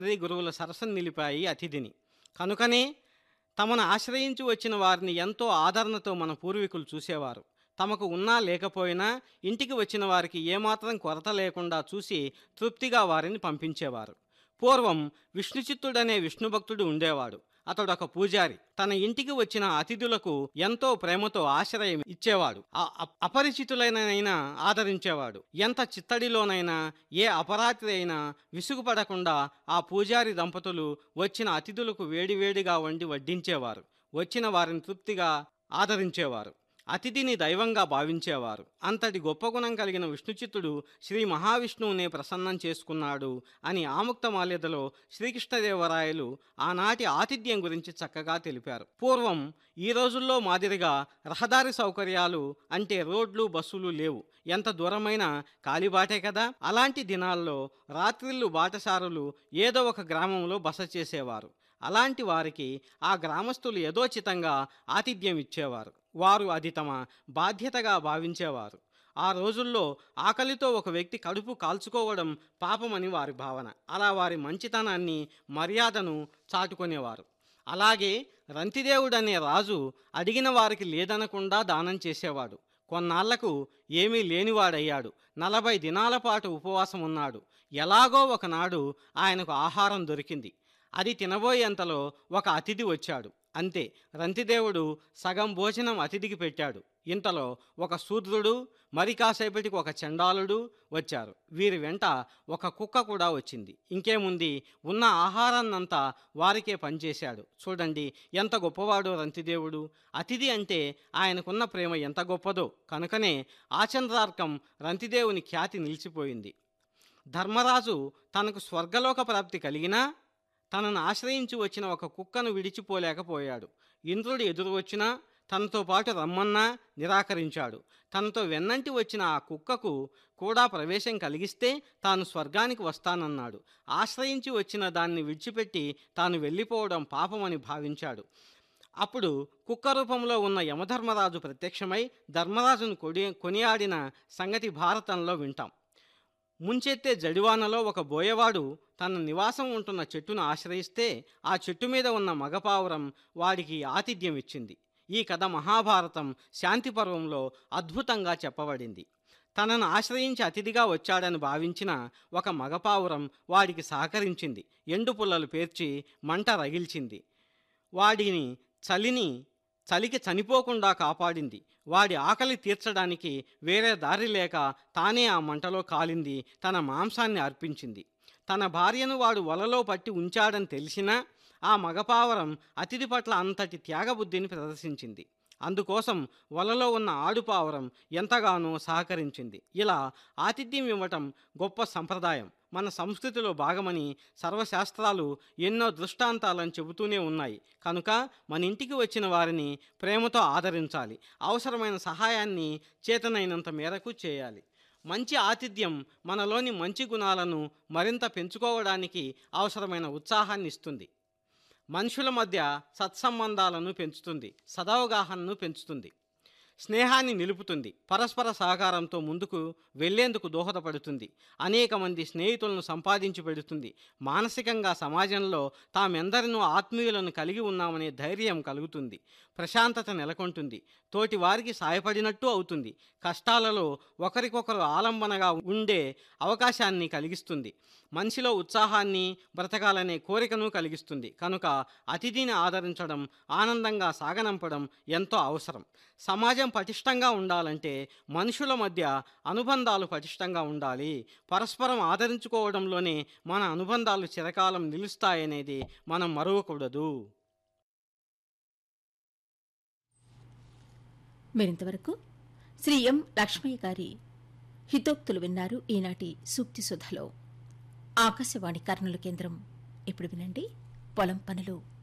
ఆది గురువుల సరసన నిలిపాయి అతిథిని కనుకనే తమను ఆశ్రయించి వచ్చిన వారిని ఎంతో ఆదరణతో మన పూర్వీకులు చూసేవారు తమకు ఉన్నా లేకపోయినా ఇంటికి వచ్చిన వారికి ఏమాత్రం కొరత లేకుండా చూసి తృప్తిగా వారిని పంపించేవారు పూర్వం విష్ణుచిత్తుడనే విష్ణు భక్తుడు ఉండేవాడు అతడు ఒక పూజారి తన ఇంటికి వచ్చిన అతిథులకు ఎంతో ప్రేమతో ఆశ్రయం ఇచ్చేవాడు ఆ అ- అపరిచితులైనైనా ఆదరించేవాడు ఎంత చిత్తడిలోనైనా ఏ అపరాత్రి అయినా విసుగుపడకుండా ఆ పూజారి దంపతులు వచ్చిన అతిథులకు వేడివేడిగా వండి వడ్డించేవారు వచ్చిన వారిని తృప్తిగా ఆదరించేవారు అతిథిని దైవంగా భావించేవారు అంతటి గొప్ప గుణం కలిగిన విష్ణుచిత్తుడు శ్రీ మహావిష్ణువునే ప్రసన్నం చేసుకున్నాడు అని ఆముక్తమాల్యదలో శ్రీకృష్ణదేవరాయలు ఆనాటి ఆతిథ్యం గురించి చక్కగా తెలిపారు పూర్వం ఈ రోజుల్లో మాదిరిగా రహదారి సౌకర్యాలు అంటే రోడ్లు బస్సులు లేవు ఎంత దూరమైనా కాలిబాటే కదా అలాంటి దినాల్లో రాత్రిళ్ళు బాటసారులు ఏదో ఒక గ్రామంలో బస చేసేవారు అలాంటి వారికి ఆ గ్రామస్తులు యథోచితంగా ఆతిథ్యం ఇచ్చేవారు వారు అది తమ బాధ్యతగా భావించేవారు ఆ రోజుల్లో ఆకలితో ఒక వ్యక్తి కడుపు కాల్చుకోవడం పాపమని వారి భావన అలా వారి మంచితనాన్ని మర్యాదను చాటుకునేవారు అలాగే రంతిదేవుడనే రాజు అడిగిన వారికి లేదనకుండా దానం చేసేవాడు కొన్నాళ్లకు ఏమీ లేనివాడయ్యాడు నలభై దినాల పాటు ఉపవాసం ఉన్నాడు ఎలాగో ఒకనాడు ఆయనకు ఆహారం దొరికింది అది తినబోయేంతలో ఒక అతిథి వచ్చాడు అంతే రంతిదేవుడు సగం భోజనం అతిథికి పెట్టాడు ఇంతలో ఒక శూద్రుడు మరి కాసేపటికి ఒక చండాలుడు వచ్చారు వీరి వెంట ఒక కుక్క కూడా వచ్చింది ఇంకేముంది ఉన్న ఆహారాన్నంతా వారికే పనిచేశాడు చూడండి ఎంత గొప్పవాడో రంతిదేవుడు అతిథి అంటే ఆయనకున్న ప్రేమ ఎంత గొప్పదో కనుకనే ఆచంద్రార్కం రంతిదేవుని ఖ్యాతి నిలిచిపోయింది ధర్మరాజు తనకు స్వర్గలోక ప్రాప్తి కలిగినా తనను ఆశ్రయించి వచ్చిన ఒక కుక్కను విడిచిపోలేకపోయాడు ఇంద్రుడు ఎదురు వచ్చినా తనతో పాటు రమ్మన్నా నిరాకరించాడు తనతో వెన్నంటి వచ్చిన ఆ కుక్కకు కూడా ప్రవేశం కలిగిస్తే తాను స్వర్గానికి వస్తానన్నాడు ఆశ్రయించి వచ్చిన దాన్ని విడిచిపెట్టి తాను వెళ్ళిపోవడం పాపమని భావించాడు అప్పుడు కుక్క రూపంలో ఉన్న యమధర్మరాజు ప్రత్యక్షమై ధర్మరాజును కొడి కొనియాడిన సంగతి భారతంలో వింటాం ముంచెత్తే జడివానలో ఒక బోయవాడు తన నివాసం ఉంటున్న చెట్టును ఆశ్రయిస్తే ఆ చెట్టు మీద ఉన్న మగపావురం వాడికి ఆతిథ్యం ఇచ్చింది ఈ కథ మహాభారతం శాంతి పర్వంలో అద్భుతంగా చెప్పబడింది తనను ఆశ్రయించి అతిథిగా వచ్చాడని భావించిన ఒక మగపావురం వాడికి సహకరించింది ఎండు పుల్లలు పేర్చి మంట రగిల్చింది వాడిని చలిని చలికి చనిపోకుండా కాపాడింది వాడి ఆకలి తీర్చడానికి వేరే దారి లేక తానే ఆ మంటలో కాలింది తన మాంసాన్ని అర్పించింది తన భార్యను వాడు వలలో పట్టి ఉంచాడని తెలిసినా ఆ మగపావరం అతిథి పట్ల అంతటి త్యాగబుద్ధిని ప్రదర్శించింది అందుకోసం వలలో ఉన్న ఆడుపావరం ఎంతగానో సహకరించింది ఇలా ఆతిథ్యం ఇవ్వటం గొప్ప సంప్రదాయం మన సంస్కృతిలో భాగమని సర్వశాస్త్రాలు ఎన్నో దృష్టాంతాలను చెబుతూనే ఉన్నాయి కనుక మన ఇంటికి వచ్చిన వారిని ప్రేమతో ఆదరించాలి అవసరమైన సహాయాన్ని చేతనైనంత మేరకు చేయాలి మంచి ఆతిథ్యం మనలోని మంచి గుణాలను మరింత పెంచుకోవడానికి అవసరమైన ఉత్సాహాన్ని ఇస్తుంది మనుషుల మధ్య సత్సంబంధాలను పెంచుతుంది సదవగాహనను పెంచుతుంది స్నేహాన్ని నిలుపుతుంది పరస్పర సహకారంతో ముందుకు వెళ్లేందుకు దోహదపడుతుంది అనేక మంది స్నేహితులను సంపాదించి పెడుతుంది మానసికంగా సమాజంలో తామెందరినో ఆత్మీయులను కలిగి ఉన్నామనే ధైర్యం కలుగుతుంది ప్రశాంతత నెలకొంటుంది తోటి వారికి సాయపడినట్టు అవుతుంది కష్టాలలో ఒకరికొకరు ఆలంబనగా ఉండే అవకాశాన్ని కలిగిస్తుంది మనిషిలో ఉత్సాహాన్ని బ్రతకాలనే కోరికను కలిగిస్తుంది కనుక అతిథిని ఆదరించడం ఆనందంగా సాగనంపడం ఎంతో అవసరం సమాజం పటిష్టంగా ఉండాలంటే మనుషుల మధ్య అనుబంధాలు పటిష్టంగా ఉండాలి పరస్పరం ఆదరించుకోవడంలోనే మన అనుబంధాలు చిరకాలం నిలుస్తాయనేది మనం మరువకూడదు మీరింతవరకు శ్రీ ఎం లక్ష్మయ్య గారి హితోక్తులు విన్నారు ఈనాటి సూక్తి సుధలో ఆకాశవాణి కర్నూలు కేంద్రం ఇప్పుడు వినండి పొలం పనులు